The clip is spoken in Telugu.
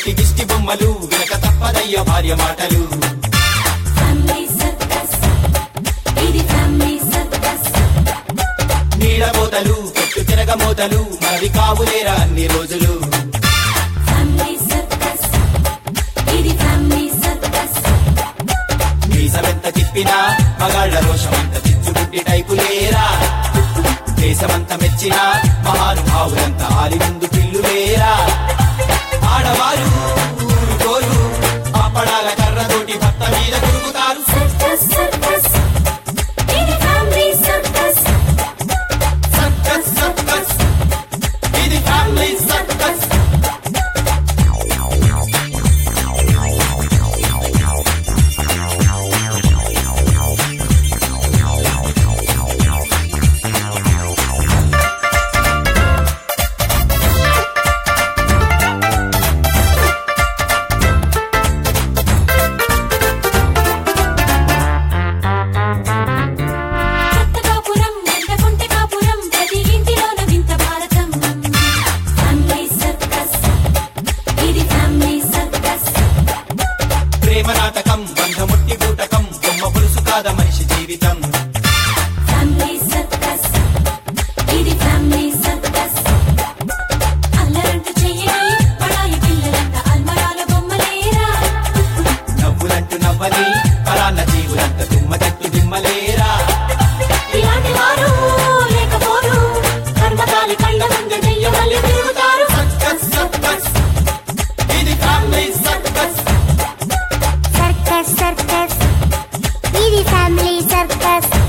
కోటి దిష్టి బొమ్మలు వినక తప్పదయ్య భార్య మాటలు ఫ్యామిలీ సర్కస్ ఇది ఫ్యామిలీ సర్కస్ నీడబోతలు పెట్టు తిరగమోతలు మరి కావులేరా అన్ని రోజులు ఫ్యామిలీ సర్కస్ ఇది ఫ్యామిలీ సర్కస్ మీసమెంత తిప్పినా మగాళ్ళ రోషమంత చిచ్చుబుడ్డి టైపు లేరా దేశమంత మెచ్చిన మహానుభావులంత ఆలి ముందు పిల్లు లేరా ఆడవారు ఊరుకోరు అప్పడాల కర్రతోటి భర్త మీద తిరుగుతారు సర్కస్ సర్కస్ ఇది ఫ్యామిలీ సర్కస్ సర్కస్ సర్కస్ ఇది ఫ్యామిలీ సర్కస్ కొత్త కాపురం ఎండకుంటే కాపురం ప్రతి ఇంటిలోన వింత భారతం ఫ్యామిలీ సర్కస్ ఇది ఫ్యామిలీ సర్కస్ ప్రేమ నాటకం బంధముట్టి బూటకం బొమ్మ పులుసు కాద మనిషి జీవితం ఫ్యామిలీ సర్కస్ ఇది ఫ్యామిలీ సర్కస్ అల్లరంటూ చెయ్యని పడాయి పిల్లలంట అల్మరాల బొమ్మలేరా నవ్వులంటూ నవ్వని పరాన్న జీవులంత తుమ్మ చెట్టు దిమ్మలేరా ఇలాంటి వారు లేకపోరు కర్మకాలి కళ్ళ ముందు దెయ్యమల్లి తిరుగుతారు సర్కస్ సర్కస్ ఇది ఫ్యామిలీ సర్కస్ సర్కస్ సర్కస్ ఇది ఫ్యామిలీ సర్కస్